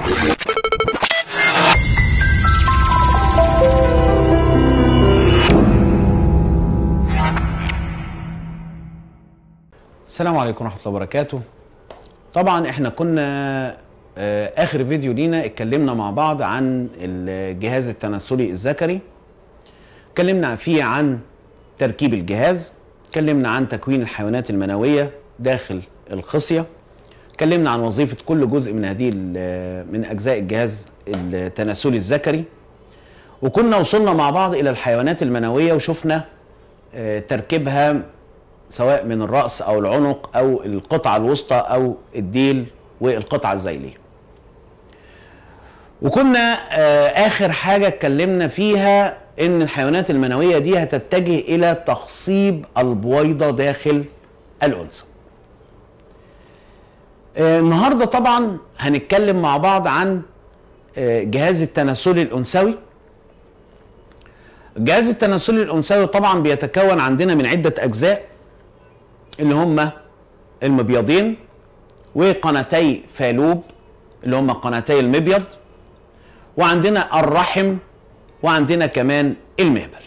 السلام عليكم ورحمة الله وبركاته طبعا احنا كنا آه، اخر فيديو لينا اتكلمنا مع بعض عن الجهاز التناسلي الذكري اتكلمنا فيه عن تركيب الجهاز اتكلمنا عن تكوين الحيوانات المنوية داخل الخصية اتكلمنا عن وظيفة كل جزء من هذه ال- من اجزاء الجهاز التناسلي الذكري وكنا وصلنا مع بعض الى الحيوانات المنوية وشفنا آه، تركيبها سواء من الرأس أو العنق أو القطعة الوسطى أو الديل والقطعة الذيلية وكنا آه، آخر حاجة اتكلمنا فيها إن الحيوانات المنوية دي هتتجه إلى تخصيب البويضة داخل الأنثى آه، النهاردة طبعا هنتكلم مع بعض عن آه، جهاز التناسلي الأنثوي الجهاز التناسلي الأنثوي طبعا بيتكون عندنا من عدة أجزاء اللي هم المبيضين وقناتي فالوب اللي هم قناتي المبيض وعندنا الرحم وعندنا كمان المهبل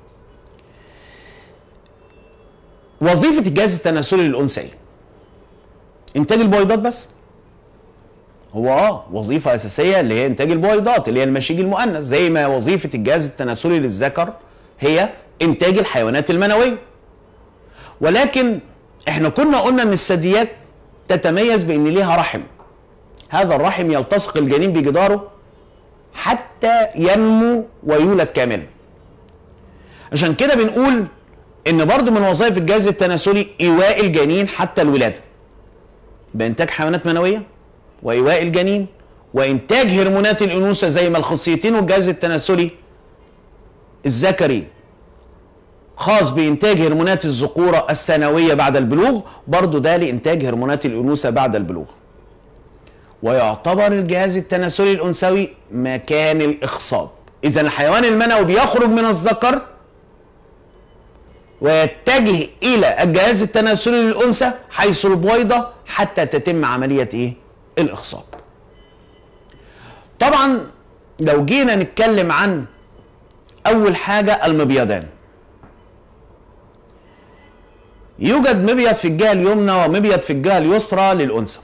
وظيفة الجهاز التناسلي للأنثى إنتاج البويضات بس هو اه وظيفة أساسية اللي هي إنتاج البويضات اللي هي المشيج المؤنث زي ما وظيفة الجهاز التناسلي للذكر هي إنتاج الحيوانات المنوية ولكن احنا كنا قلنا ان الثدييات تتميز بان ليها رحم هذا الرحم يلتصق الجنين بجداره حتى ينمو ويولد كاملا عشان كده بنقول ان برضو من وظائف الجهاز التناسلي ايواء الجنين حتى الولاده بانتاج حيوانات منويه وايواء الجنين وانتاج هرمونات الانوثه زي ما الخصيتين والجهاز التناسلي الذكري خاص بإنتاج هرمونات الذكورة الثانوية بعد البلوغ برضو ده لإنتاج هرمونات الأنوثة بعد البلوغ ويعتبر الجهاز التناسلي الأنثوي مكان الإخصاب إذا الحيوان المنوي بيخرج من الذكر ويتجه إلى الجهاز التناسلي للأنثى حيث البويضة حتى تتم عملية إيه؟ الإخصاب طبعا لو جينا نتكلم عن أول حاجة المبيضان يوجد مبيض في الجهة اليمنى ومبيض في الجهة اليسرى للأنثى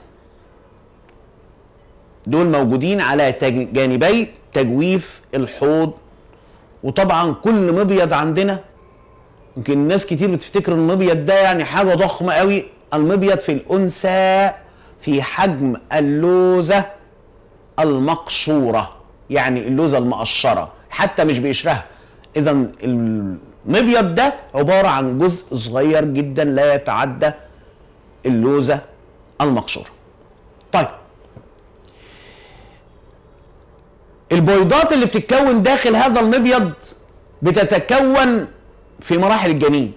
دول موجودين على تج- جانبي تجويف الحوض وطبعا كل مبيض عندنا يمكن الناس كتير بتفتكر المبيض ده يعني حاجة ضخمة قوي المبيض في الأنثى في حجم اللوزة المقشورة يعني اللوزة المقشرة حتى مش بقشرها إذا المبيض ده عبارة عن جزء صغير جدا لا يتعدى اللوزة المقشورة طيب البويضات اللي بتتكون داخل هذا المبيض بتتكون في مراحل الجنين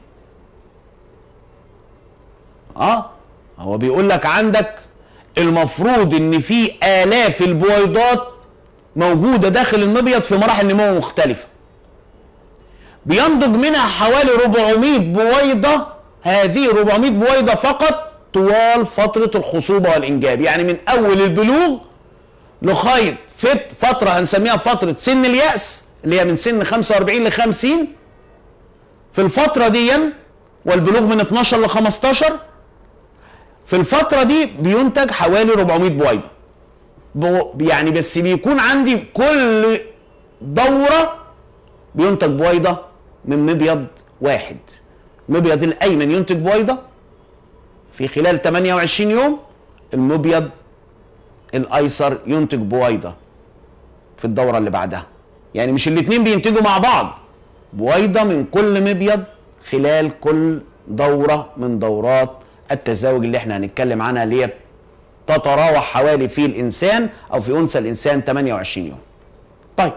اه هو بيقول لك عندك المفروض ان في الاف البويضات موجوده داخل المبيض في مراحل نمو مختلفه بينضج منها حوالي 400 بويضة هذه 400 بويضة فقط طوال فترة الخصوبة والإنجاب يعني من أول البلوغ لغاية فت- فترة هنسميها فترة سن اليأس اللي هي من سن 45 ل 50 في الفترة دي والبلوغ من 12 ل 15 في الفترة دي بينتج حوالي 400 بويضة بو- يعني بس بيكون عندي كل دورة بينتج بويضة من مبيض واحد المبيض الأيمن ينتج بويضة في خلال 28 يوم المبيض الأيسر ينتج بويضة في الدورة اللي بعدها يعني مش الاتنين بينتجوا مع بعض بويضة من كل مبيض خلال كل دورة من دورات التزاوج اللي احنا هنتكلم عنها اللي هي تتراوح حوالي في الإنسان أو في أنثى الإنسان 28 يوم طيب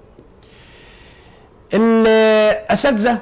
الاساتذه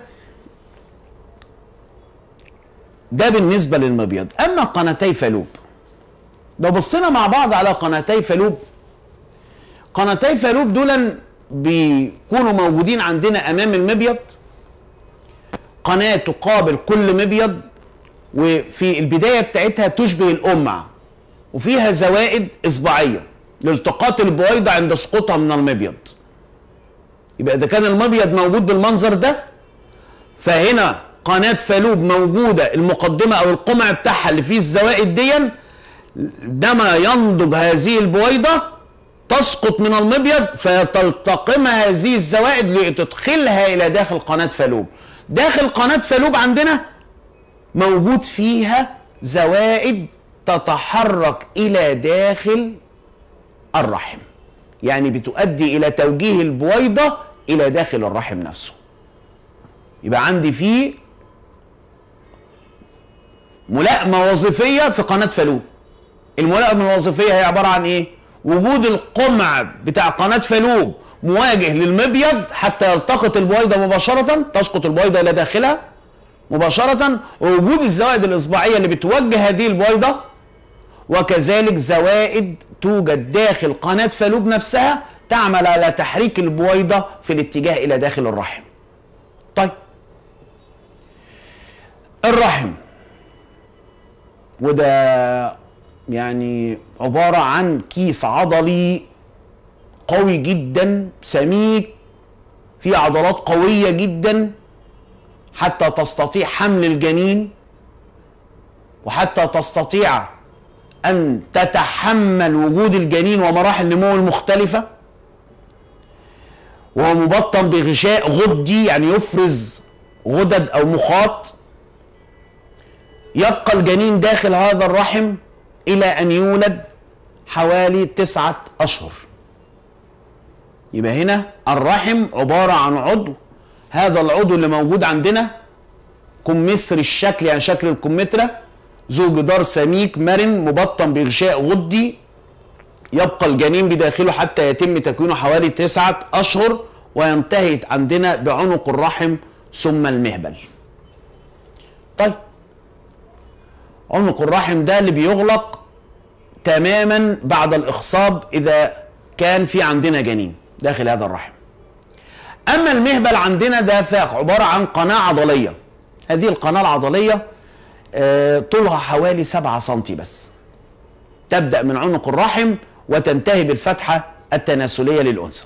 ده بالنسبه للمبيض اما قناتي فالوب لو بصينا مع بعض على قناتي فالوب قناتي فالوب دول بيكونوا موجودين عندنا امام المبيض قناه تقابل كل مبيض وفي البدايه بتاعتها تشبه الامع وفيها زوائد اصبعيه لالتقاط البويضة عند سقوطها من المبيض يبقى إذا كان المبيض موجود بالمنظر ده فهنا قناة فالوب موجودة المقدمة أو القمع بتاعها اللي فيه الزوائد دي عندما ينضج هذه البويضة تسقط من المبيض فتلتقمها هذه الزوائد لتدخلها إلى داخل قناة فالوب داخل قناة فالوب عندنا موجود فيها زوائد تتحرك إلى داخل الرحم يعني بتؤدي إلى توجيه البويضة إلى داخل الرحم نفسه يبقى عندي فيه ملائمة وظيفية في قناة فالوب الملائمة الوظيفية هي عبارة عن ايه وجود القمع بتاع قناة فالوب مواجه للمبيض حتى يلتقط البويضة مباشرة تسقط البويضة إلى داخلها مباشرة ووجود الزوائد الإصبعية اللي بتوجه هذه البويضة وكذلك زوائد توجد داخل قناة فالوب نفسها تعمل على تحريك البويضة في الاتجاه إلى داخل الرحم طيب الرحم وده يعني عبارة عن كيس عضلي قوي جدا سميك فيه عضلات قوية جدا حتى تستطيع حمل الجنين وحتى تستطيع أن تتحمل وجود الجنين ومراحل النمو المختلفة وهو مبطن بغشاء غدي يعني يفرز غدد أو مخاط يبقى الجنين داخل هذا الرحم إلى أن يولد حوالي تسعة أشهر يبقى هنا الرحم عبارة عن عضو هذا العضو اللي موجود عندنا كمثر الشكل يعني شكل الكمثرى ذو جدار سميك مرن مبطن بغشاء غدي يبقى الجنين بداخله حتى يتم تكوينه حوالي تسعة أشهر وينتهي عندنا بعنق الرحم ثم المهبل طيب عنق الرحم ده اللي بيغلق تماما بعد الإخصاب إذا كان في عندنا جنين داخل هذا الرحم أما المهبل عندنا ده فاخ عبارة عن قناة عضلية هذه القناة العضلية آه، طولها حوالي 7 سنتي بس تبدأ من عنق الرحم وتنتهي بالفتحة التناسلية للأنثى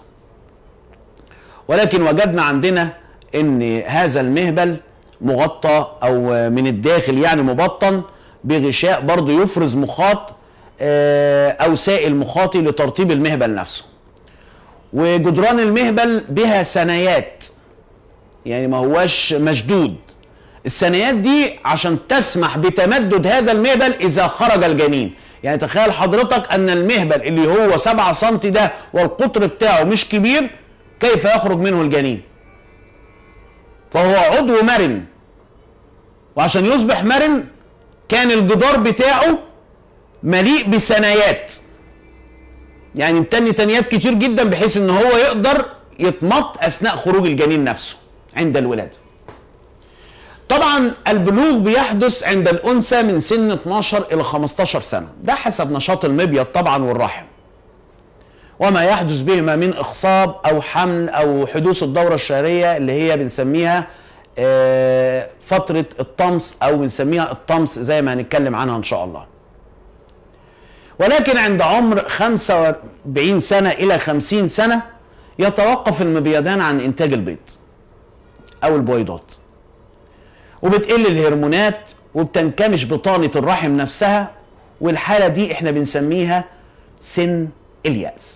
ولكن وجدنا عندنا ان هذا المهبل مغطى او من الداخل يعني مبطن بغشاء برضه يفرز مخاط آه، او سائل مخاطي لترطيب المهبل نفسه وجدران المهبل بها ثنايات يعني ما هواش مشدود الثنايات دي عشان تسمح بتمدد هذا المهبل اذا خرج الجنين يعني تخيل حضرتك ان المهبل اللي هو 7 سم ده والقطر بتاعه مش كبير كيف يخرج منه الجنين فهو عضو مرن وعشان يصبح مرن كان الجدار بتاعه مليء بثنايات يعني متني تنيات كتير جدا بحيث ان هو يقدر يتمط اثناء خروج الجنين نفسه عند الولاده طبعا البلوغ بيحدث عند الانثى من سن 12 الى 15 سنه ده حسب نشاط المبيض طبعا والرحم وما يحدث بهما من اخصاب او حمل او حدوث الدوره الشهريه اللي هي بنسميها آه، فتره الطمس او بنسميها الطمس زي ما هنتكلم عنها ان شاء الله ولكن عند عمر 45 سنه الى 50 سنه يتوقف المبيضان عن انتاج البيض او البويضات وبتقل الهرمونات وبتنكمش بطانه الرحم نفسها والحاله دي احنا بنسميها سن الياس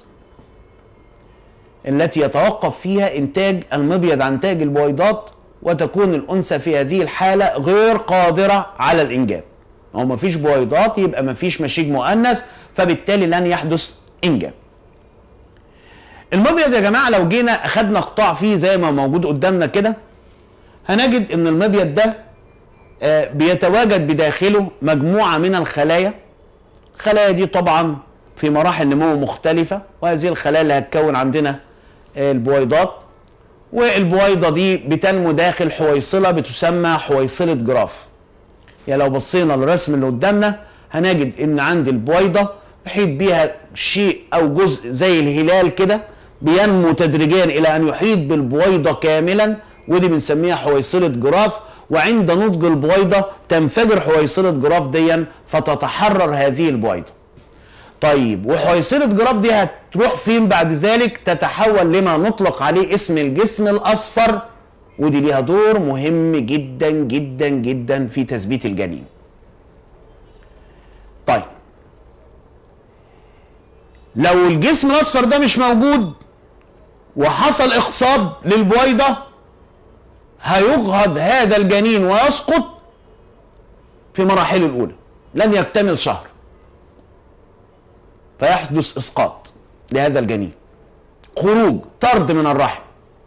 التي يتوقف فيها انتاج المبيض عن انتاج البويضات وتكون الانثى في هذه الحاله غير قادره على الانجاب هو ما فيش بويضات يبقى ما فيش مشيج مؤنث فبالتالي لن يحدث انجاب المبيض يا جماعه لو جينا اخدنا قطاع فيه زي ما موجود قدامنا كده هنجد ان المبيض ده آه، بيتواجد بداخله مجموعه من الخلايا الخلايا دي طبعا في مراحل نمو مختلفه وهذه الخلايا اللي هتكون عندنا آه، البويضات والبويضه دي بتنمو داخل حويصله بتسمى حويصله جراف يعني لو بصينا للرسم اللي قدامنا هنجد ان عند البويضه يحيط بيها شيء او جزء زي الهلال كده بينمو تدريجيا الى ان يحيط بالبويضه كاملا ودي بنسميها حويصله جراف وعند نضج البويضه تنفجر حويصله جراف ديا فتتحرر هذه البويضه طيب وحويصلة جراف دي هتروح فين بعد ذلك تتحول لما نطلق عليه اسم الجسم الأصفر ودي ليها دور مهم جدا جدا جدا في تثبيت الجنين طيب لو الجسم الأصفر ده مش موجود وحصل إخصاب للبويضة هيجهض هذا الجنين ويسقط في مراحله الأولى لن يكتمل شهر فيحدث اسقاط لهذا الجنين خروج طرد من الرحم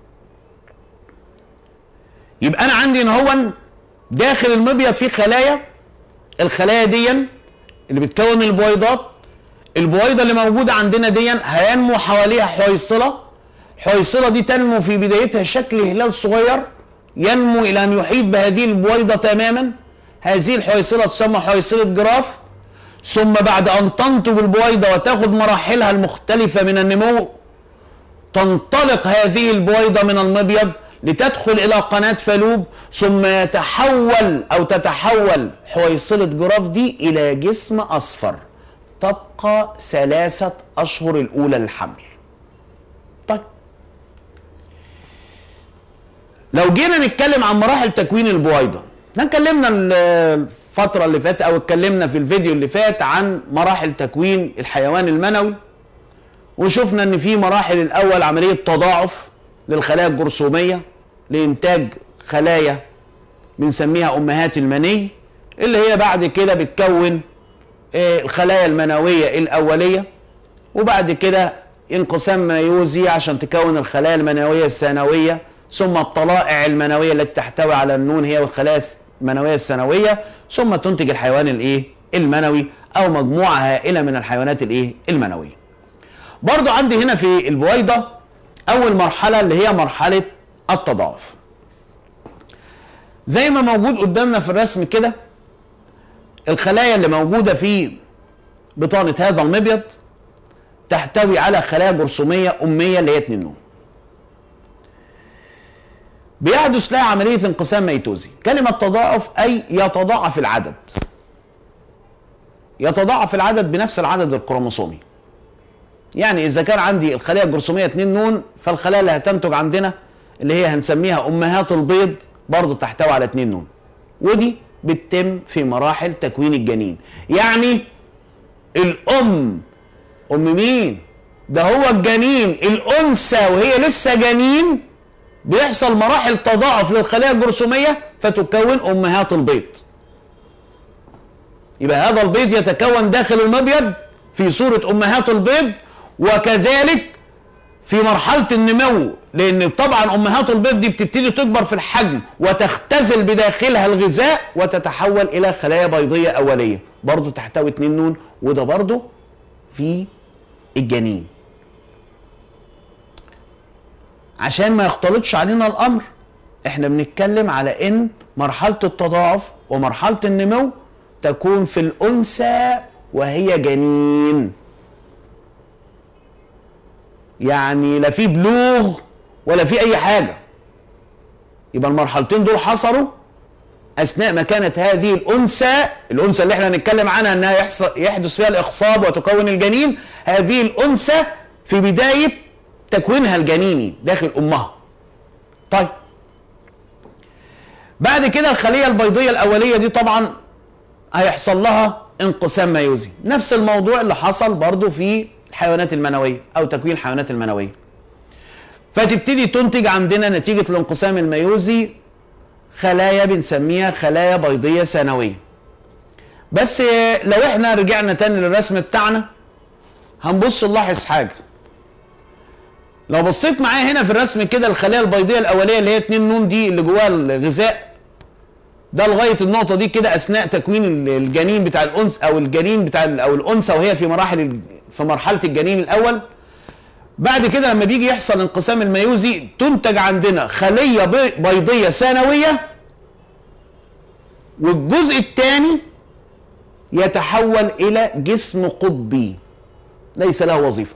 يبقى انا عندي ان هو داخل المبيض فيه خلايا الخلايا دي اللي بتكون البويضات البويضه اللي موجوده عندنا دي هينمو حواليها حويصله الحويصله دي تنمو في بدايتها شكل هلال صغير ينمو الى ان يحيط بهذه البويضه تماما هذه الحويصله تسمى حويصله جراف ثم بعد ان تنتج البويضه وتاخد مراحلها المختلفه من النمو تنطلق هذه البويضه من المبيض لتدخل الى قناه فالوب ثم يتحول او تتحول حويصله جراف دي الى جسم اصفر تبقى ثلاثه اشهر الاولى للحمل طيب لو جينا نتكلم عن مراحل تكوين البويضه احنا اتكلمنا الفتره اللي فاتت او اتكلمنا في الفيديو اللي فات عن مراحل تكوين الحيوان المنوي وشفنا ان في مراحل الاول عمليه تضاعف للخلايا الجرثوميه لانتاج خلايا بنسميها امهات المني اللي هي بعد كده بتكون آه، الخلايا المنويه الاوليه وبعد كده انقسام ميوزي عشان تكون الخلايا المنويه الثانويه ثم الطلائع المنويه التي تحتوي على النون هي والخلايا المنويه الثانويه ثم تنتج الحيوان الايه المنوي او مجموعه هائله من الحيوانات الايه المنويه برضو عندي هنا في البويضه اول مرحله اللي هي مرحله التضاعف زي ما موجود قدامنا في الرسم كده الخلايا اللي موجوده في بطانه هذا المبيض تحتوي على خلايا جرثوميه اميه اللي هي 2 نون بيحدث لها عمليه انقسام ميتوزي كلمه تضاعف اي يتضاعف العدد يتضاعف العدد بنفس العدد الكروموسومي يعني اذا كان عندي الخلايا الجرثوميه 2 نون فالخلايا اللي هتنتج عندنا اللي هي هنسميها امهات البيض برضه تحتوي على 2 نون ودي بتتم في مراحل تكوين الجنين يعني الام ام مين ده هو الجنين الانثى وهي لسه جنين بيحصل مراحل تضاعف للخلايا الجرثوميه فتكون امهات البيض يبقى هذا البيض يتكون داخل المبيض في صوره امهات البيض وكذلك في مرحله النمو لان طبعا امهات البيض دي بتبتدي تكبر في الحجم وتختزل بداخلها الغذاء وتتحول الى خلايا بيضيه اوليه برضه تحتوي 2 نون وده برضه في الجنين عشان ما يختلطش علينا الامر احنا بنتكلم على ان مرحله التضاعف ومرحله النمو تكون في الانثى وهي جنين يعني لا في بلوغ ولا في اي حاجه يبقى المرحلتين دول حصلوا اثناء ما كانت هذه الانثى الانثى اللي احنا هنتكلم عنها انها يحصل يحدث فيها الاخصاب وتكون الجنين هذه الانثى في بدايه تكوينها الجنيني داخل امها طيب بعد كده الخليه البيضيه الاوليه دي طبعا هيحصل لها انقسام ميوزي نفس الموضوع اللي حصل برضو في الحيوانات المنويه او تكوين الحيوانات المنويه فتبتدي تنتج عندنا نتيجه الانقسام الميوزي خلايا بنسميها خلايا بيضيه ثانويه بس لو احنا رجعنا تاني للرسم بتاعنا هنبص نلاحظ حاجه لو بصيت معايا هنا في الرسم كده الخلايا البيضيه الاوليه اللي هي 2 نون دي اللي جواها الغذاء ده لغايه النقطه دي كده اثناء تكوين الجنين بتاع الانثى او الجنين بتاع او الانثى وهي في مراحل في مرحله الجنين الاول بعد كده لما بيجي يحصل انقسام الميوزي تنتج عندنا خليه بيضيه ثانويه والجزء الثاني يتحول الى جسم قطبي ليس له وظيفه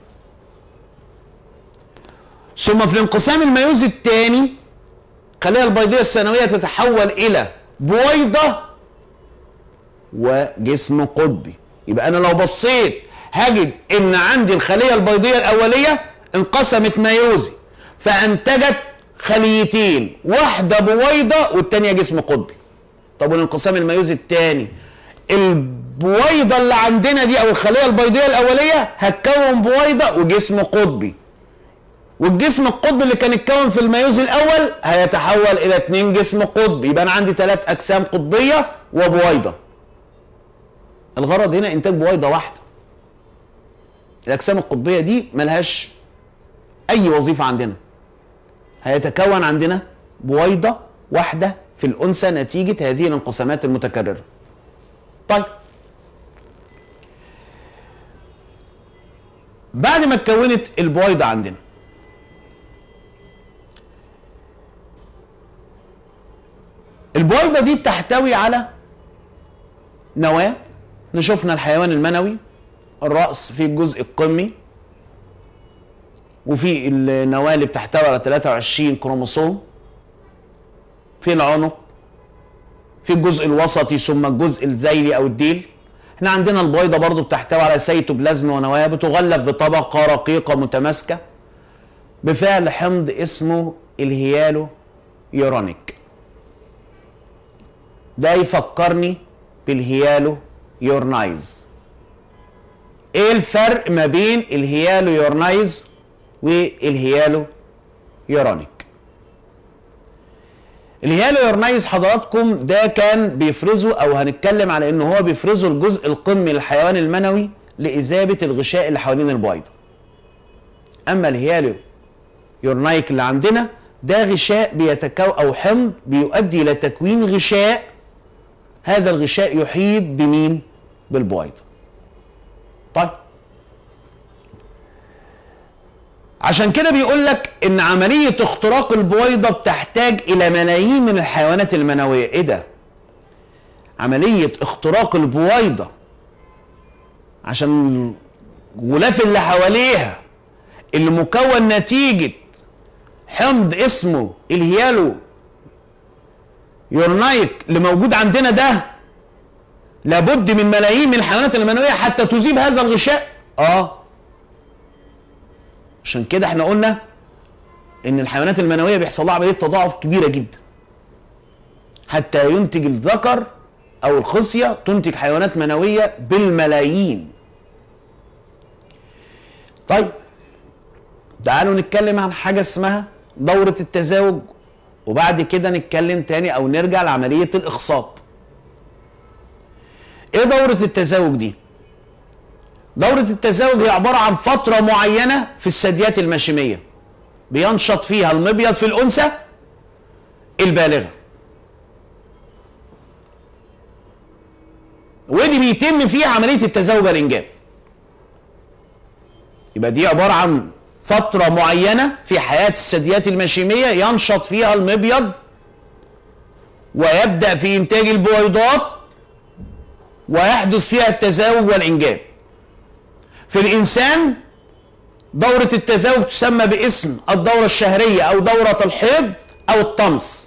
ثم في الانقسام الميوزي الثاني الخليه البيضيه الثانويه تتحول الى بويضه وجسم قطبي يبقى انا لو بصيت هجد ان عندي الخليه البيضيه الاوليه انقسمت ميوزي فانتجت خليتين واحده بويضه والثانيه جسم قطبي طب والانقسام الميوزي الثاني البويضه اللي عندنا دي او الخليه البيضيه الاوليه هتكون بويضه وجسم قطبي والجسم القطبي اللي كان اتكون في الميوز الاول هيتحول الى اتنين جسم قطبي يبقى انا عندي ثلاث اجسام قطبيه وبويضه الغرض هنا انتاج بويضه واحده الاجسام القطبيه دي ملهاش اي وظيفه عندنا هيتكون عندنا بويضه واحده في الانثى نتيجه هذه الانقسامات المتكرره طيب بعد ما اتكونت البويضه عندنا البويضه دي بتحتوي على نواه نشوفنا الحيوان المنوي الراس في الجزء القمي وفي النواه اللي بتحتوي على 23 كروموسوم في العنق في الجزء الوسطي ثم الجزء الذيلي او الديل احنا عندنا البويضه برضو بتحتوي على سيتوبلازم ونواه بتغلف بطبقه رقيقه متماسكه بفعل حمض اسمه الهيالو يورونيك ده يفكرني بالهيالو يورنايز ايه الفرق ما بين الهيالو يورنايز والهيالو يورونيك الهيالو يورنايز حضراتكم ده كان بيفرزه او هنتكلم على ان هو بيفرزه الجزء القمي للحيوان المنوي لاذابه الغشاء اللي حوالين البويضه اما الهيالو يورنايك اللي عندنا ده غشاء بيتكون او حمض بيؤدي الى تكوين غشاء هذا الغشاء يحيط بمين بالبويضه طيب عشان كده بيقول لك ان عمليه اختراق البويضه بتحتاج الى ملايين من الحيوانات المنويه ايه ده عمليه اختراق البويضه عشان الغلاف اللي حواليها اللي مكون نتيجه حمض اسمه الهيالو يورنايك اللي موجود عندنا ده لابد من ملايين من الحيوانات المنويه حتى تذيب هذا الغشاء اه عشان كده احنا قلنا ان الحيوانات المنويه بيحصل لها عمليه تضاعف كبيره جدا حتى ينتج الذكر او الخصيه تنتج حيوانات منويه بالملايين طيب تعالوا نتكلم عن حاجه اسمها دوره التزاوج وبعد كده نتكلم تاني او نرجع لعمليه الاخصاب ايه دوره التزاوج دي دورة التزاوج هي عبارة عن فترة معينة في الثدييات المشيمية بينشط فيها المبيض في الأنثى البالغة ودي بيتم فيها عملية التزاوج والإنجاب يبقى دي عبارة عن فترة معينة في حياة الثدييات المشيمية ينشط فيها المبيض ويبدأ في إنتاج البويضات ويحدث فيها التزاوج والإنجاب في الإنسان دورة التزاوج تسمى باسم الدورة الشهرية أو دورة الحيض أو الطمس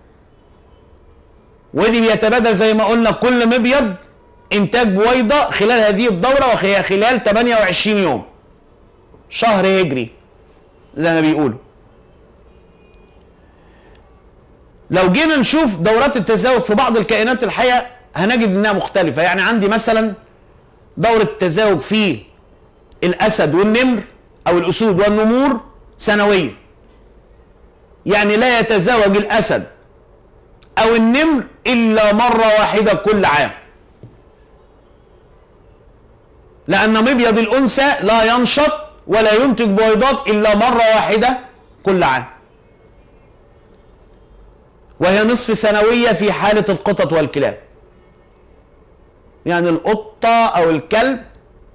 ودي بيتبادل زي ما قلنا كل مبيض إنتاج بويضة خلال هذه الدورة وهي خلال 28 يوم شهر هجري زي ما بيقولوا لو جينا نشوف دورات التزاوج في بعض الكائنات الحية هنجد انها مختلفة يعني عندي مثلا دورة التزاوج في الاسد والنمر او الاسود والنمور سنويا يعني لا يتزوج الاسد او النمر الا مره واحده كل عام لان مبيض الانثى لا ينشط ولا ينتج بويضات الا مره واحده كل عام وهي نصف سنويه في حاله القطط والكلاب يعني القطه او الكلب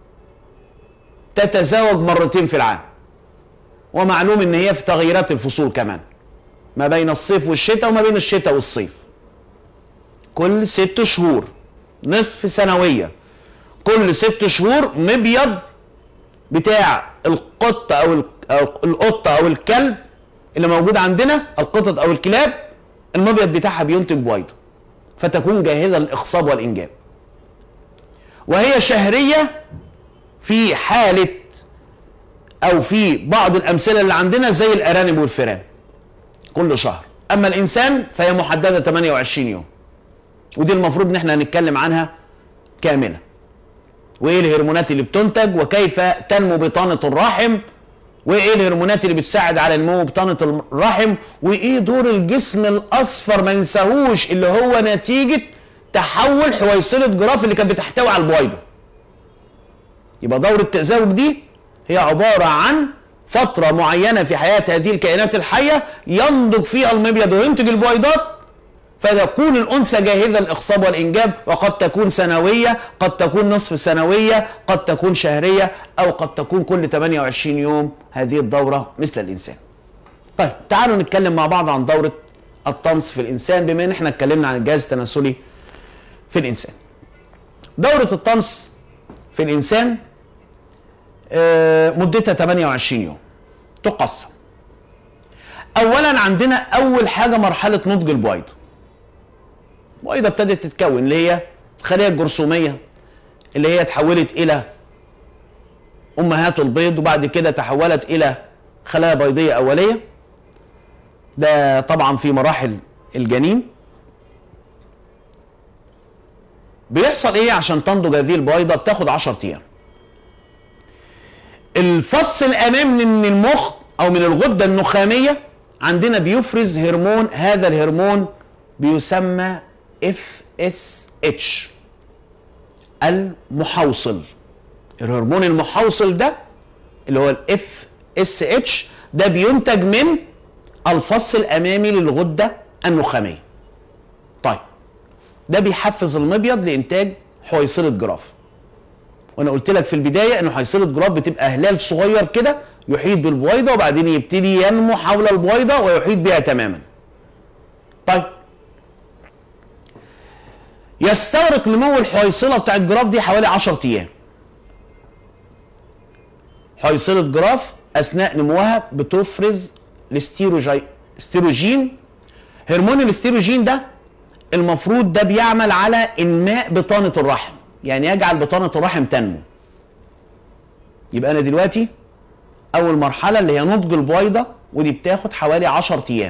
تتزاوج مرتين في العام ومعلوم ان هي في تغييرات الفصول كمان ما بين الصيف والشتاء وما بين الشتاء والصيف كل ست شهور نصف سنوية كل ست شهور مبيض بتاع القط او القطة او الكلب اللي موجود عندنا القطط او الكلاب المبيض بتاعها بينتج بويضة فتكون جاهزة للإخصاب والإنجاب وهي شهرية في حاله او في بعض الامثله اللي عندنا زي الارانب والفئران كل شهر اما الانسان فهي محدده 28 يوم ودي المفروض ان احنا هنتكلم عنها كامله وايه الهرمونات اللي بتنتج وكيف تنمو بطانه الرحم وايه الهرمونات اللي بتساعد على نمو بطانه الرحم وايه دور الجسم الاصفر ما ننساهوش اللي هو نتيجه تحول حويصله جراف اللي كانت بتحتوي على البويضه يبقى دوره التزاوج دي هي عباره عن فترة معينة في حياة هذه الكائنات الحية ينضج فيها المبيض وينتج البويضات فتكون الأنثى جاهزة للإخصاب والإنجاب وقد تكون سنوية قد تكون نصف سنوية قد تكون شهرية أو قد تكون كل 28 يوم هذه الدورة مثل الإنسان طيب تعالوا نتكلم مع بعض عن دورة الطمس في الإنسان بما إن إحنا اتكلمنا عن الجهاز التناسلي في الإنسان دورة الطمس في الإنسان آه، مدتها 28 يوم تقسم اولا عندنا اول حاجه مرحله نضج البويضه البويضه ابتدت تتكون اللي هي الخليه الجرثوميه اللي هي تحولت الى امهات البيض وبعد كده تحولت الى خلايا بيضيه اوليه ده طبعا في مراحل الجنين بيحصل ايه عشان تنضج هذه البويضه بتاخد 10 ايام الفص الامامي من المخ او من الغده النخاميه عندنا بيفرز هرمون هذا الهرمون بيسمى اف اس اتش المحوصل الهرمون المحوصل ده اللي هو الاف اس اتش ده بينتج من الفص الامامي للغده النخاميه طيب ده بيحفز المبيض لانتاج حويصله جراف وانا قلت لك في البدايه ان حيصله جراب بتبقى هلال صغير كده يحيط بالبويضه وبعدين يبتدي ينمو حول البويضه ويحيط بها تماما. طيب يستغرق نمو الحويصله بتاع الجراف دي حوالي 10 ايام. حويصله جراف اثناء نموها بتفرز الاستيروجين هرمون الاستيروجين ده المفروض ده بيعمل على انماء بطانه الرحم يعني يجعل بطانه الرحم تنمو يبقى انا دلوقتي اول مرحله اللي هي نضج البويضه ودي بتاخد حوالي 10 ايام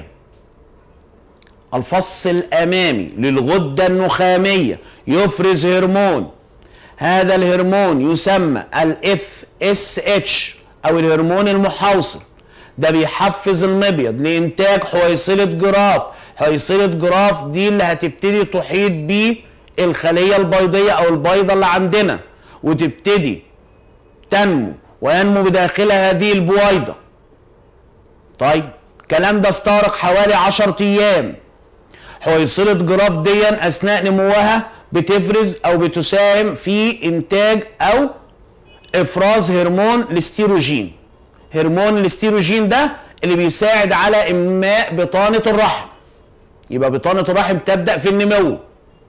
الفص الامامي للغده النخاميه يفرز هرمون هذا الهرمون يسمى الاف اس اتش او الهرمون المحوصل ده بيحفز المبيض لانتاج حويصله جراف حويصله جراف دي اللي هتبتدي تحيط بيه الخليه البيضيه او البيضه اللي عندنا وتبتدي تنمو وينمو بداخلها هذه البويضه طيب الكلام ده استغرق حوالي 10 ايام حويصله جراف ديا اثناء نموها بتفرز او بتساهم في انتاج او افراز هرمون الاستيروجين هرمون الاستيروجين ده اللي بيساعد على انماء بطانه الرحم يبقى بطانه الرحم تبدا في النمو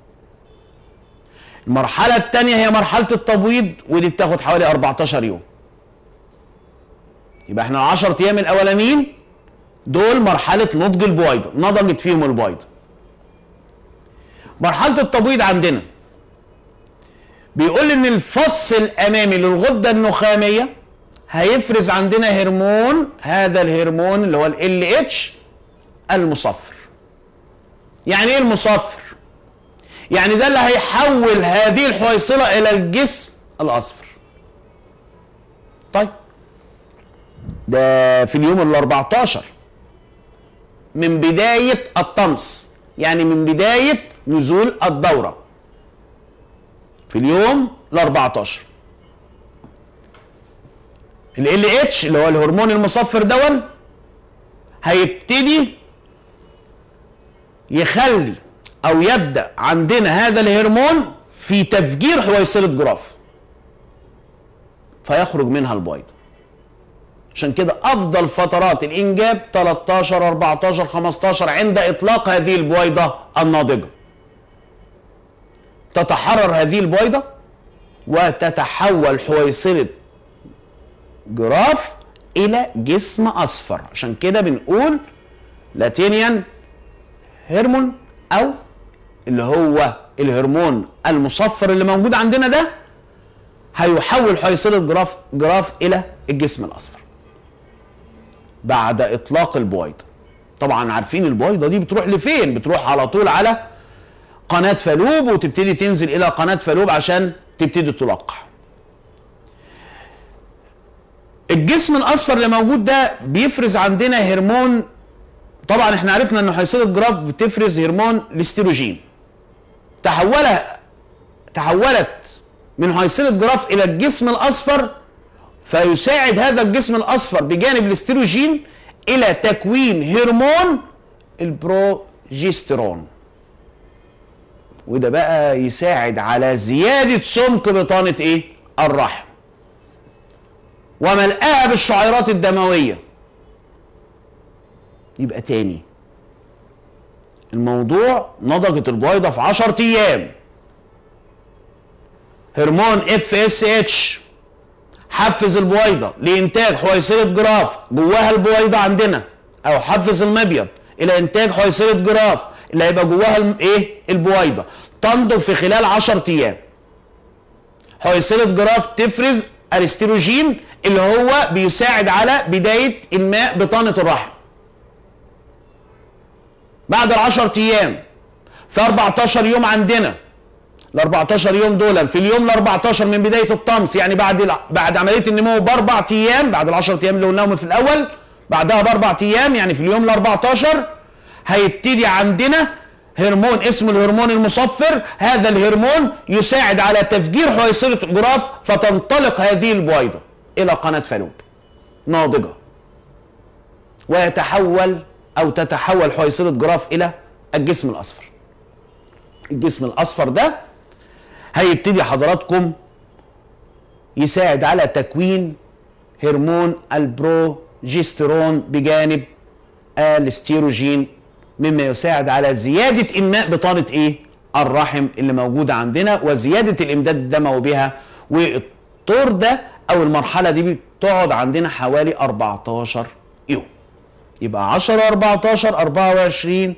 المرحله الثانيه هي مرحله التبويض ودي بتاخد حوالي 14 يوم يبقى احنا 10 ايام الاولانيين دول مرحله نضج البويضه نضجت فيهم البويضه مرحله التبويض عندنا بيقول ان الفص الامامي للغده النخاميه هيفرز عندنا هرمون هذا الهرمون اللي هو ال اتش المصفر يعني ايه المصفر يعني ده اللي هيحول هذه الحويصله الى الجسم الاصفر طيب ده في اليوم ال 14 من بدايه الطمس يعني من بدايه نزول الدوره في اليوم ال 14 ال اتش اللي هو الهرمون المصفر دون هيبتدي يخلي او يبدا عندنا هذا الهرمون في تفجير حويصله جراف فيخرج منها البويضه عشان كده افضل فترات الانجاب 13 14 15 عند اطلاق هذه البويضه الناضجه تتحرر هذه البويضه وتتحول حويصله جراف الى جسم اصفر عشان كده بنقول لاتينيان هرمون او اللي هو الهرمون المصفر اللي موجود عندنا ده هيحول حيصله جراف جراف الى الجسم الاصفر بعد اطلاق البويضه طبعا عارفين البويضه دي بتروح لفين بتروح على طول على قناه فالوب وتبتدي تنزل الى قناه فالوب عشان تبتدي تلقح الجسم الاصفر اللي موجود ده بيفرز عندنا هرمون طبعا احنا عرفنا ان حيصله جراف بتفرز هرمون الاستروجين تحول تحولت من حيصله جراف الى الجسم الاصفر فيساعد هذا الجسم الاصفر بجانب الاستروجين الى تكوين هرمون البروجسترون وده بقى يساعد على زياده سمك بطانه ايه الرحم وملئها بالشعيرات الدمويه يبقى تاني الموضوع نضجت البويضه في 10 ايام هرمون اف اس اتش حفز البويضه لانتاج حويصله جراف جواها البويضه عندنا او حفز المبيض الى انتاج حويصله جراف اللي هيبقى جواها ايه البويضه تنضج في خلال 10 ايام حويصله جراف تفرز الاستروجين اللي هو بيساعد على بدايه انماء بطانه الرحم بعد ال 10 ايام في 14 يوم عندنا ال 14 يوم دول في اليوم ال 14 من بدايه الطمس يعني بعد بعد عمليه النمو باربع ايام بعد ال 10 ايام اللي قلناهم في الاول بعدها باربع ايام يعني في اليوم ال 14 هيبتدي عندنا هرمون اسمه الهرمون المصفر هذا الهرمون يساعد على تفجير حويصله جراف فتنطلق هذه البويضه الى قناه فالوب ناضجه ويتحول او تتحول حويصله جراف الى الجسم الاصفر الجسم الاصفر ده هيبتدي حضراتكم يساعد على تكوين هرمون البروجسترون بجانب الاستيروجين مما يساعد على زيادة إنماء بطانة إيه؟ الرحم اللي موجودة عندنا وزيادة الإمداد الدموي بها والطور ده أو المرحلة دي بتقعد عندنا حوالي 14 يوم يبقى 10 14 24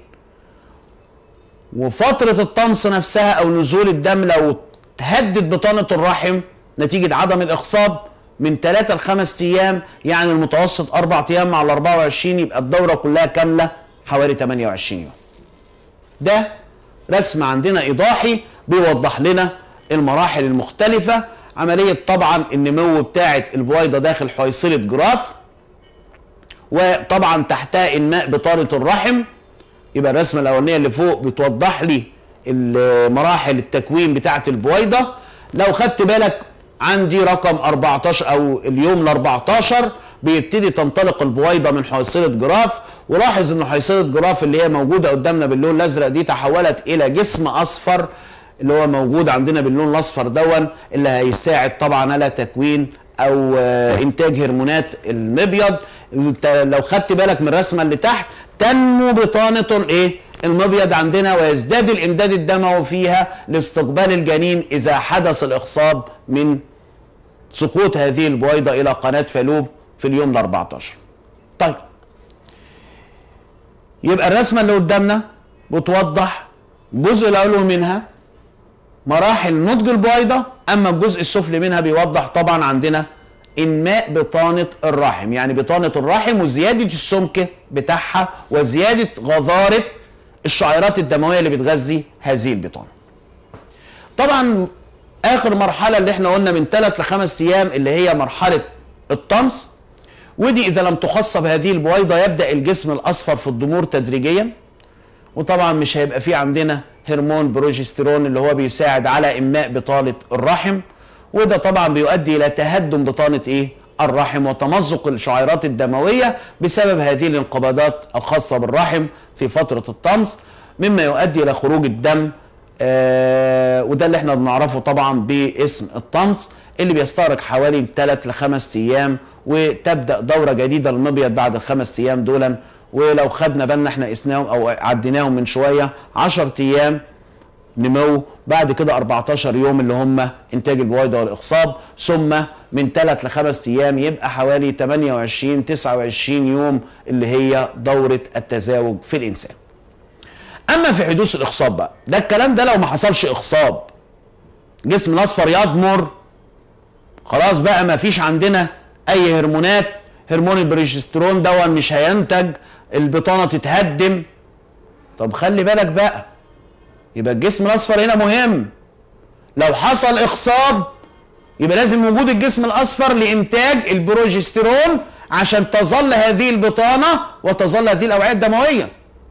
وفترة الطمس نفسها أو نزول الدم لو تهدد بطانة الرحم نتيجة عدم الإخصاب من 3 ل 5 أيام يعني المتوسط 4 أيام مع ال 24 يبقى الدورة كلها كاملة حوالي 28 يوم. ده رسم عندنا إيضاحي بيوضح لنا المراحل المختلفة عملية طبعا النمو بتاعة البويضة داخل حويصلة جراف وطبعا تحتها إنماء بطانة الرحم يبقى الرسمه الاولانيه اللي فوق بتوضح لي مراحل التكوين بتاعه البويضه لو خدت بالك عندي رقم 14 او اليوم ال 14 بيبتدي تنطلق البويضه من حيصله جراف ولاحظ ان حيصله جراف اللي هي موجوده قدامنا باللون الازرق دي تحولت الى جسم اصفر اللي هو موجود عندنا باللون الاصفر دون اللي هيساعد طبعا على تكوين او انتاج هرمونات المبيض لو خدت بالك من الرسمه اللي تحت تنمو بطانه الايه المبيض عندنا ويزداد الامداد الدموي فيها لاستقبال الجنين اذا حدث الاخصاب من سقوط هذه البويضه الى قناه فالوب في اليوم ال 14 طيب يبقى الرسمه اللي قدامنا بتوضح الجزء الاول منها مراحل نضج البويضه اما الجزء السفلي منها بيوضح طبعا عندنا انماء بطانه الرحم يعني بطانه الرحم وزياده السمك بتاعها وزياده غزاره الشعيرات الدمويه اللي بتغذي هذه البطانه طبعا اخر مرحله اللي احنا قلنا من ثلاث لخمس ايام اللي هي مرحله الطمس ودي اذا لم تخصب هذه البويضه يبدا الجسم الاصفر في الضمور تدريجيا وطبعا مش هيبقى في عندنا هرمون بروجسترون اللي هو بيساعد على انماء بطانه الرحم وده طبعا بيؤدي الى تهدم بطانه ايه الرحم وتمزق الشعيرات الدمويه بسبب هذه الانقباضات الخاصه بالرحم في فتره الطمس مما يؤدي الى خروج الدم آه وده اللي احنا بنعرفه طبعا باسم الطمس اللي بيستغرق حوالي 3 ل 5 ايام وتبدا دوره جديده للمبيض بعد الخمس ايام دولا ولو خدنا بالنا احنا قسناهم او عديناهم من شويه 10 ايام نمو بعد كده 14 يوم اللي هم انتاج البويضه والاخصاب ثم من 3 ل 5 ايام يبقى حوالي 28 29 يوم اللي هي دوره التزاوج في الانسان. اما في حدوث الاخصاب بقى ده الكلام ده لو ما حصلش اخصاب جسم الاصفر يضمر خلاص بقى ما فيش عندنا اي هرمونات هرمون البروجسترون ده مش هينتج البطانه تتهدم طب خلي بالك بقى يبقى الجسم الاصفر هنا مهم لو حصل اخصاب يبقى لازم وجود الجسم الاصفر لانتاج البروجسترون عشان تظل هذه البطانه وتظل هذه الاوعيه الدمويه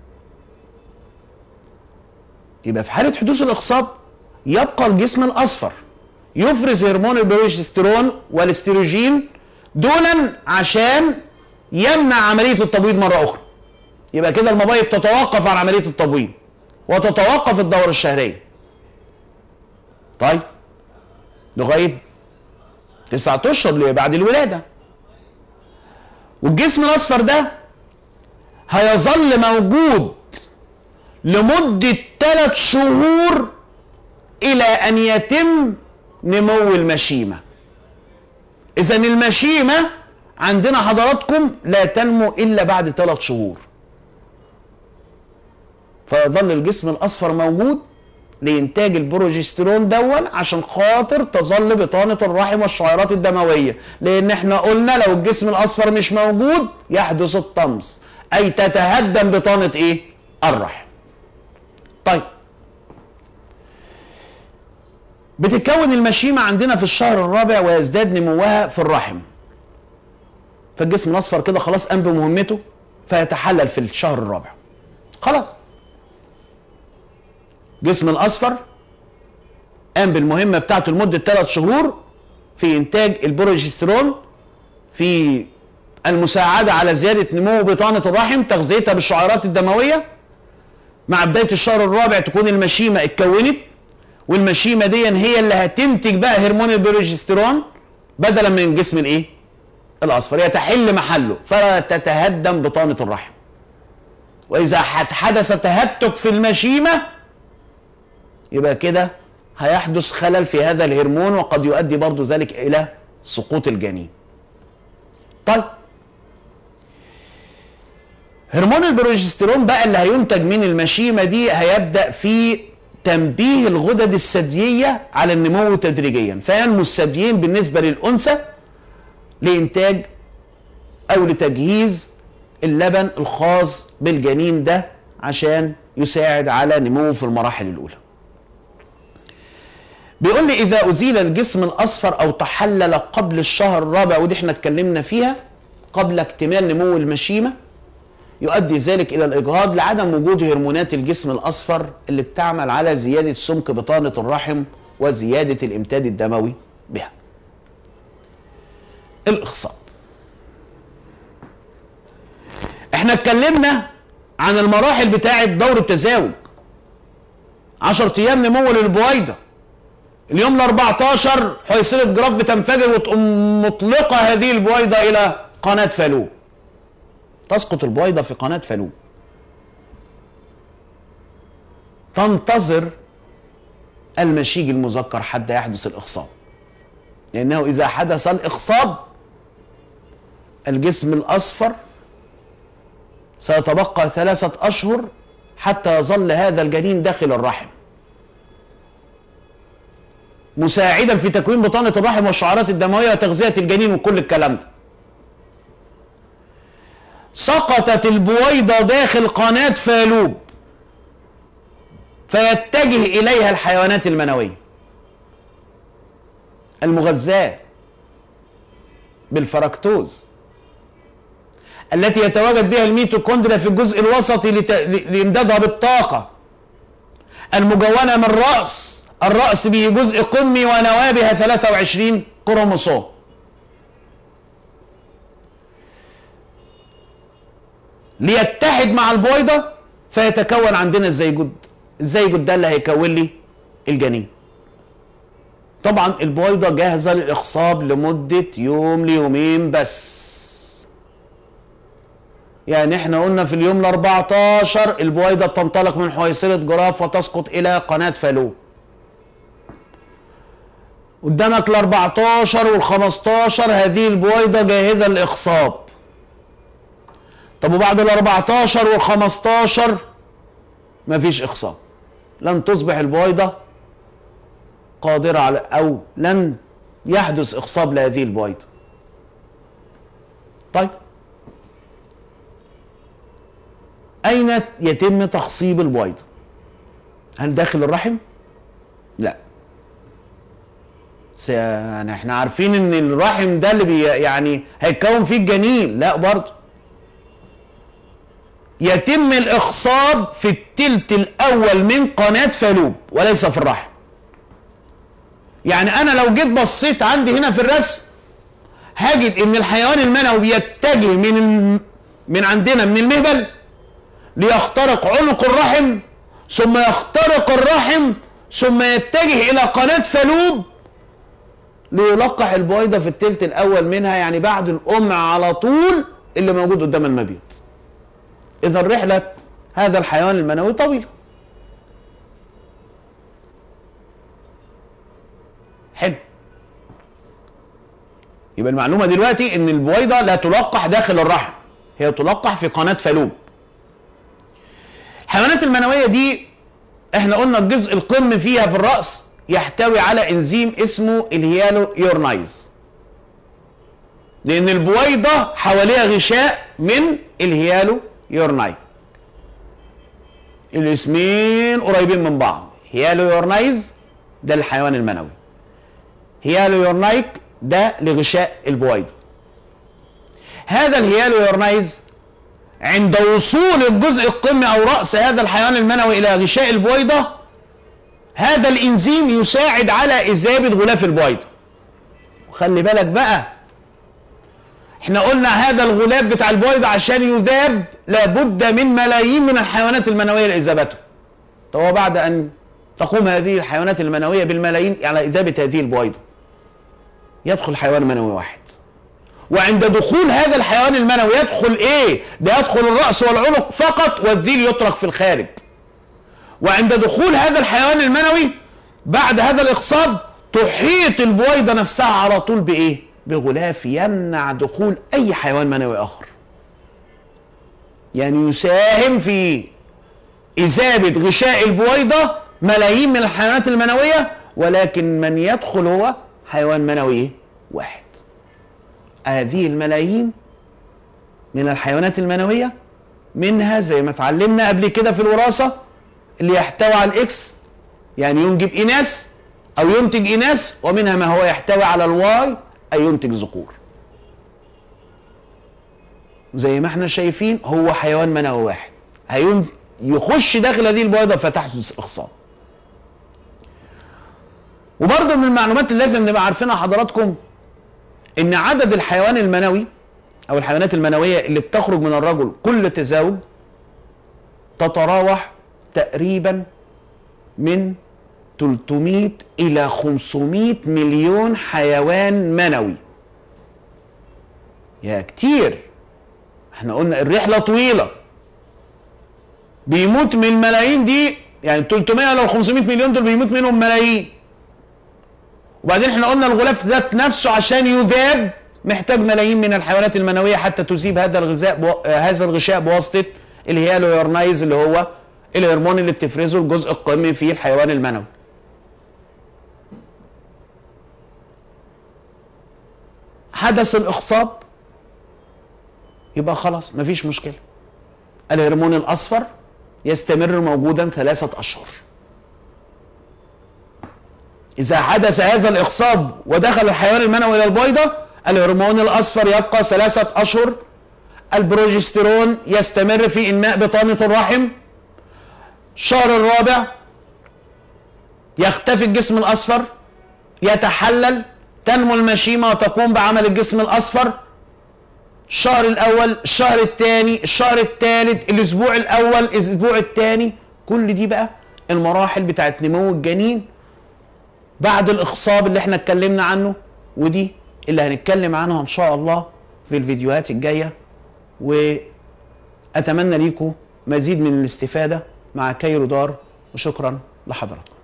يبقى في حاله حدوث الاخصاب يبقى الجسم الاصفر يفرز هرمون البروجسترون والاستروجين دولا عشان يمنع عمليه التبويض مره اخرى يبقى كده المبايض تتوقف عن عمليه التبويض وتتوقف الدوره الشهريه طيب لغايه تسعة اشهر بعد الولاده والجسم الاصفر ده هيظل موجود لمده ثلاث شهور الى ان يتم نمو المشيمه اذا المشيمه عندنا حضراتكم لا تنمو الا بعد ثلاث شهور فيظل الجسم الاصفر موجود لانتاج البروجسترون دون عشان خاطر تظل بطانه الرحم والشعيرات الدمويه لان احنا قلنا لو الجسم الاصفر مش موجود يحدث الطمس اي تتهدم بطانه ايه الرحم طيب بتتكون المشيمه عندنا في الشهر الرابع ويزداد نموها في الرحم فالجسم الاصفر كده خلاص قام بمهمته فيتحلل في الشهر الرابع خلاص جسم الاصفر قام بالمهمه بتاعته لمده ثلاث شهور في انتاج البروجسترون في المساعده على زياده نمو بطانه الرحم تغذيتها بالشعيرات الدمويه مع بدايه الشهر الرابع تكون المشيمه اتكونت والمشيمه دي هي اللي هتنتج بقى هرمون البروجسترون بدلا من الجسم الايه؟ الاصفر يتحل محله فلا تتهدم بطانه الرحم واذا حدث تهتك في المشيمه يبقى كده هيحدث خلل في هذا الهرمون وقد يؤدي برضو ذلك الى سقوط الجنين طيب هرمون البروجسترون بقى اللي هينتج من المشيمه دي هيبدا في تنبيه الغدد الثدييه على النمو تدريجيا فينمو الثديين بالنسبه للانثى لانتاج او لتجهيز اللبن الخاص بالجنين ده عشان يساعد على نموه في المراحل الاولى بيقول لي اذا ازيل الجسم الاصفر او تحلل قبل الشهر الرابع ودي احنا اتكلمنا فيها قبل اكتمال نمو المشيمه يؤدي ذلك الى الاجهاض لعدم وجود هرمونات الجسم الاصفر اللي بتعمل على زياده سمك بطانه الرحم وزياده الامتاد الدموي بها. الاخصاب. احنا اتكلمنا عن المراحل بتاعه دور التزاوج. 10 ايام نمو للبويضه. اليوم ال 14 حيصله جراف بتنفجر وتقوم مطلقه هذه البويضه الى قناه فالوب. تسقط البويضة في قناة فالوب تنتظر المشيج المذكر حتى يحدث الإخصاب لأنه إذا حدث الإخصاب الجسم الأصفر سيتبقى ثلاثة أشهر حتى يظل هذا الجنين داخل الرحم مساعدا في تكوين بطانة الرحم والشعرات الدموية وتغذية الجنين وكل الكلام ده سقطت البويضة داخل قناة فالوب فيتجه إليها الحيوانات المنوية المغذاة بالفركتوز التي يتواجد بها الميتوكوندريا في الجزء الوسطي لت... لإمدادها بالطاقة المجونة من رأس الرأس به جزء قمي ونواة بها 23 كروموسوم ليتحد مع البويضه فيتكون عندنا الزيجود الزيجود ده اللي هيكون لي الجنين طبعا البويضه جاهزه للاخصاب لمده يوم ليومين بس يعني احنا قلنا في اليوم ال 14 البويضه بتنطلق من حويصله جراف وتسقط الى قناه فالو قدامك ال 14 وال 15 هذه البويضه جاهزه للاخصاب طب وبعد ال 14 وال 15 مفيش اخصاب لن تصبح البويضه قادره على او لن يحدث اخصاب لهذه البويضه طيب اين يتم تخصيب البويضه هل داخل الرحم لا س- يعني احنا عارفين ان الرحم ده اللي بي يعني هيتكون فيه الجنين لا برضه يتم الاخصاب في التلت الاول من قناه فالوب وليس في الرحم يعني انا لو جيت بصيت عندي هنا في الرسم هجد ان الحيوان المنوي بيتجه من الم- من عندنا من المهبل ليخترق عنق الرحم ثم يخترق الرحم ثم يتجه الى قناه فالوب ليلقح البويضه في التلت الاول منها يعني بعد الام على طول اللي موجود قدام المبيض اذا رحله هذا الحيوان المنوي طويله حلو يبقى المعلومه دلوقتي ان البويضه لا تلقح داخل الرحم هي تلقح في قناه فالوب الحيوانات المنويه دي احنا قلنا الجزء القم فيها في الراس يحتوي على انزيم اسمه الهيالو يورنايز لان البويضه حواليها غشاء من الهيالو يورناي الاسمين قريبين من بعض هيالو يورنايز ده الحيوان المنوي هيالو يورنايك ده لغشاء البويضه هذا الهيالو يورنايز عند وصول الجزء القمي او راس هذا الحيوان المنوي الى غشاء البويضه هذا الانزيم يساعد على اذابه غلاف البويضه وخلي بالك بقى احنا قلنا هذا الغلاف بتاع البويضه عشان يذاب لابد من ملايين من الحيوانات المنويه لاذابته طب وبعد ان تقوم هذه الحيوانات المنويه بالملايين على اذابه هذه البويضه يدخل حيوان منوي واحد وعند دخول هذا الحيوان المنوي يدخل ايه ده يدخل الراس والعنق فقط والذيل يترك في الخارج وعند دخول هذا الحيوان المنوي بعد هذا الاخصاب تحيط البويضه نفسها على طول بايه بغلاف يمنع دخول اي حيوان منوي اخر يعني يساهم في إذابة غشاء البويضة ملايين من الحيوانات المنوية ولكن من يدخل هو حيوان منوي واحد هذه الملايين من الحيوانات المنوية منها زي ما اتعلمنا قبل كده في الوراثة اللي يحتوي على الإكس يعني ينجب إناث أو ينتج إناث ومنها ما هو يحتوي على الواي أي ينتج ذكور زي ما احنا شايفين هو حيوان منوي واحد هيقوم يخش داخل هذه البويضه فتحدث اخصاب وبرضه من المعلومات اللي لازم نبقى عارفينها حضراتكم ان عدد الحيوان المنوي او الحيوانات المنويه اللي بتخرج من الرجل كل تزاوج تتراوح تقريبا من 300 الى 500 مليون حيوان منوي يا كتير احنا قلنا الرحله طويله بيموت من الملايين دي يعني 300 لو 500 مليون دول بيموت منهم ملايين وبعدين احنا قلنا الغلاف ذات نفسه عشان يذاب محتاج ملايين من الحيوانات المنويه حتى تذيب هذا الغذاء بو... آه هذا الغشاء بواسطه الهيالو يورنايز اللي هو الهرمون اللي بتفرزه الجزء القمي في الحيوان المنوي حدث الاخصاب يبقى خلاص مفيش مشكله الهرمون الاصفر يستمر موجودا ثلاثه اشهر اذا حدث هذا الاخصاب ودخل الحيوان المنوي الى البويضه الهرمون الاصفر يبقى ثلاثه اشهر البروجسترون يستمر في انماء بطانه الرحم الشهر الرابع يختفي الجسم الاصفر يتحلل تنمو المشيمه وتقوم بعمل الجسم الاصفر الشهر الاول الشهر الثاني الشهر الثالث الاسبوع الاول الاسبوع الثاني كل دي بقى المراحل بتاعت نمو الجنين بعد الاخصاب اللي احنا اتكلمنا عنه ودي اللي هنتكلم عنها ان شاء الله في الفيديوهات الجايه واتمنى ليكم مزيد من الاستفاده مع كايرو دار وشكرا لحضراتكم